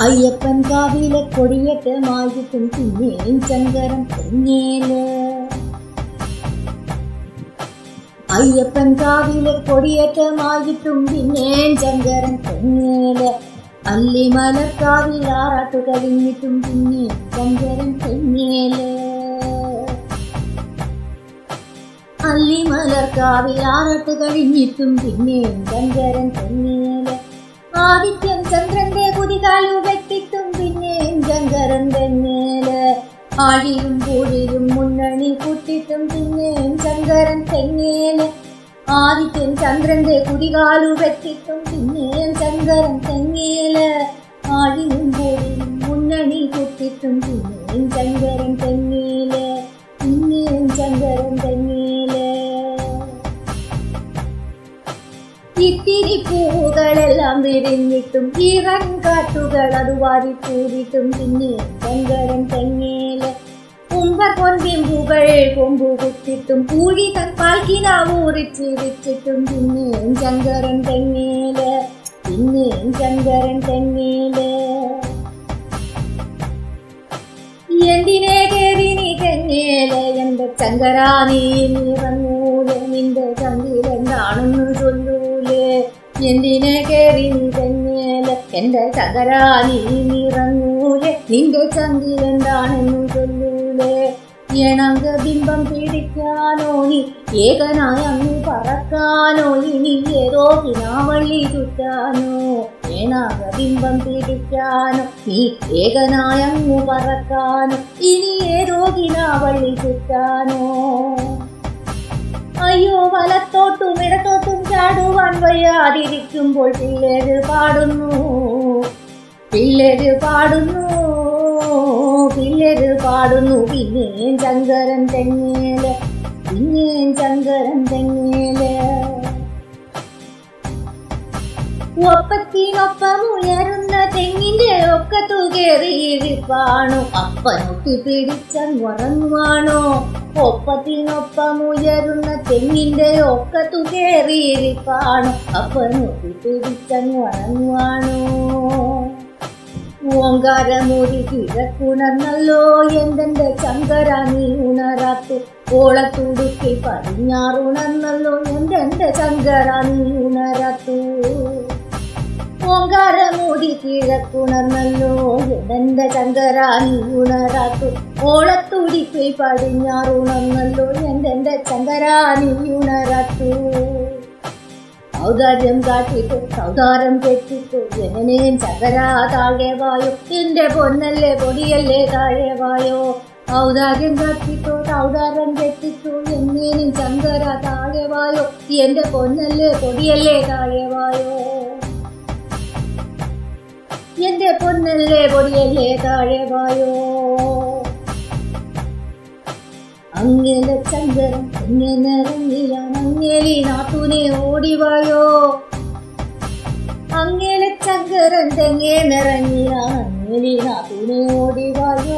അയ്യപ്പൻ കാവിലെ കൊടിയേറ്റമായിട്ടും പിന്നെയും ചങ്കരം തെങ്ങേല് അയ്യപ്പൻ കാവിലെ കൊടിയേറ്റമായിട്ടും പിന്നെയും ചങ്കരം തെങ്ങേല് അല്ലിമലക്കാവിൽ ആറാട്ടു കഴിഞ്ഞിട്ടും പിന്നെയും ചങ്കരൻ തെങ്ങേല് അല്ലിമലർക്കാവിൽ ആറാട്ട് കഴിഞ്ഞിട്ടും പിന്നെയും ചങ്കരൻ തെങ്ങേല് ആദിത്യൻ ചന്ദ്രന്റെ കുതികാലു വെട്ടിട്ടും പിന്നെയും ചങ്കരൻ തെങ്ങേല് ആഴിയും പൂഴിയും മുന്നണി കൂട്ടിട്ടും പിന്നെയും ചങ്കരൻ തെങ്ങേല് ആദിത്യൻ ചന്ദ്രന്റെ കുതികാലു വെട്ടിട്ടും പിന്നെയും ചങ്കരൻ തെങ്ങേല് ആഴിയും പൂഴിയും മുന്നണി കൂട്ടിട്ടും പിന്നെയും ചങ്കരൻ തെങ്ങേല് പിന്നെയും ചങ്കരൻ തെങ്ങേല് ഇത്തിരി പൂവുകളെല്ലാം വിരിഞ്ഞിട്ടും ഈറൻ കാട്ടുകൾ അത് വാരിക്കൂടിയിട്ടും പിന്നെ ചങ്കരൻ തെങ്ങേല് കുമ്പ കൊൻപിമ്പുകൾ കൊമ്പു കുത്തിട്ടും പൂഴി തൻ പാൽക്കിനാവൂറിച്ചിരിച്ചിട്ടും പിന്നെയും ചങ്കരൻ തെങ്ങേല് പിന്നെയും ചങ്കരൻ തെങ്ങേല് എന്തിനെ കേറി നീ തെങ്ങേല് എന്റെ ചങ്കരാ നീ നിറങ്ങൂല് നിന്റെ ചങ്കിലെന്താണെന്ന് ചൊല്ലൂല് എന്തിനെ കേറി നീ തെങ്ങേല് എന്റെ ചങ്കരാ നീ നിറങ്ങൂല് നിന്റെ ചങ്കിലെന്താണെന്ന് ചൊല്ലൂല് എണങ്ക ബിംബം പിടിക്കാനോ നീ ഏകനായ അങ്ങ് പറക്കാനോ ഇനി ഏതോ കിനാവള്ളി ചുറ്റാനോ ഏണാക ബിംബം പിടിക്കാനോ നീ ഏകനായ അങ്ങ് പറക്കാനോ ഇനി ഏതോ കിനാവള്ളി ചുറ്റാനോ അയ്യോ വലത്തോട്ടും ഇടത്തോട്ടും ചാടുവാൻ വയ്യാതിരിക്കുമ്പോൾ പിള്ളേര് പാടുന്നു പിള്ളേര് പാടുന്നു പിള്ളേര് പാടുന്നു പിന്നെയും ചങ്കരൻ തെങ്ങേല് പിന്നെയും ചങ്കരൻ തെങ്ങേല് ഒപ്പത്തിനൊപ്പം ഉയരുന്ന തെങ്ങിന്റെ ഒക്കത്തു കയറിയിരിപ്പാണു അപ്പനൊട്ടി പിടിച്ചങ്ങുറങ്ങുവാണോ ഒപ്പത്തിനൊപ്പം ഉയരുന്ന തെങ്ങിന്റെ ഒക്കത്തു കയറിയിരിപ്പാണു അപ്പനൊട്ടി പിടിച്ചങ്ങുറങ്ങുവാണോ ഓങ്കാരമൂടി കിഴക്കുണർന്നല്ലോ എന്തെന്റെ ചങ്കര നീ ഉണരാത്തു ഓളത്തുടുക്കി പടിഞ്ഞാറുണർന്നല്ലോ എന്തെന്റെ ചങ്കര നീ ഉണരാത്തു ഓങ്കാരമൂടി കിഴക്കുണർന്നല്ലോ എന്തെന്റെ ചങ്കര നീ ഉണരാത്തു ഓളത്തുടിക്കി പടിഞ്ഞാറുണർന്നല്ലോ എന്തെന്റെ ചങ്കര നീ ഉണരാത്തു ഔദാര്യം കാട്ടിട്ടു സൗദാരം കെട്ടിട്ടു എങ്ങനെയും ചകരാ താഴെ വായോ എന്റെ പൊന്നല്ലേ പൊടിയല്ലേ താഴെ വായോ ഔദാര്യം കാട്ടിട്ടു സൗദാരം കെട്ടിട്ടു എങ്ങനെയും ചങ്കര താഴെ വായോ എന്റെ പൊന്നല്ലേ പൊടിയല്ലേ താഴെ വായോ എന്റെ പൊന്നല്ലേ പൊടിയല്ലേ താഴെ വായോ അങ്ങേലെ ചങ്കരം എങ്ങനെ ഇറങ്ങിയാണ് അങ്ങേലി നാത്തൂനെ ഓടിവായോ അങ്ങേലെ ചങ്കരൻ തെങ്ങേ നിറങ്ങിയാണ് അങ്ങേലി നാത്തൂനെ ഓടിവായോ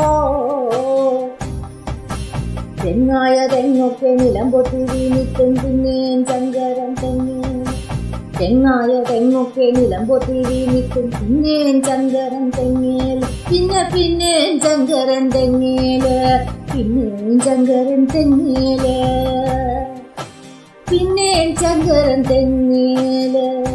തെങ്ങായ തെങ്ങൊക്കെ നിലം പൊട്ടി വീണിട്ടും പിന്നെയും ചങ്കരൻ തെങ്ങേ തെങ്ങായ തെങ്ങൊക്കെ നിലം പൊട്ടി വീണിട്ടും പിന്നെയും ചങ്കരൻ തെങ്ങേല് പിന്നെ പിന്നെയും ചങ്കരൻ തെങ്ങേല് പിന്നെയും ചങ്കരൻ തെങ്ങേല് പിന്നെയും ചങ്കരൻ തെങ്ങേല്